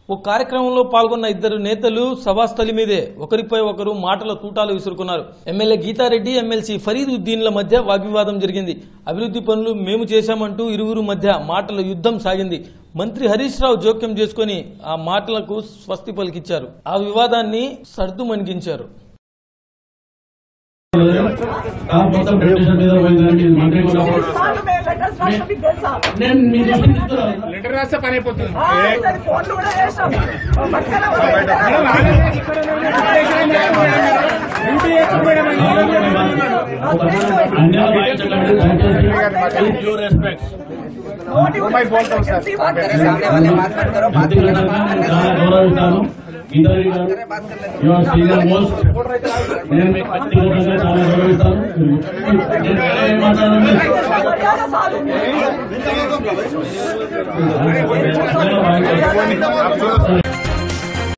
ఓ కార్యక్రమంలో పాల్గొన్న ఇద్దరు నేతలు సభాస్థలి మీదే ఒకరిపై ఒకరు మాటల తూటాలు విసురుకున్నారు ఎమ్మెల్యే గీతారెడ్డి ఎమ్మెల్సీ ఫరీద్ ఉద్దీన్ల మధ్య వాగ్వివాదం జరిగింది అభివృద్ధి పనులు మేము చేశామంటూ ఇరువురు మధ్య మాటల యుద్ధం సాగింది మంత్రి హరీష్ రావు జోక్యం చేసుకుని ఆ మాటలకు స్వస్తి పలికిచ్చారు ఆ వివాదాన్ని సర్దుమణిగించారు ఆ మొత్తం ప్రొటెక్షన్ మీద పోయిందండి ఇది మంత్రి కూడా సార్లు మేము లెటర్స్ రాసిన మీకు తెలుసా నేను మీ దృష్టికి తీసుకురాను. లెటర్ రాస్తే పని అయిపోతుంది ఆ, దాని ఫోన్లు కూడా చేసాం పట్టుకెళ్ళ అన్యాయం రాయించకండి, దయచేసి with due respect. వ్యక్తిగతంగా నేను చాలా గౌరవిస్తాను గీతారెడ్డి గారు యు ఆర్ సీనియర్ మోస్ట్ నేను మీకు వ్యక్తిగతంగా చాలా గౌరవిస్తాను నేను వేరే ఏం మాట్లాడండి సార్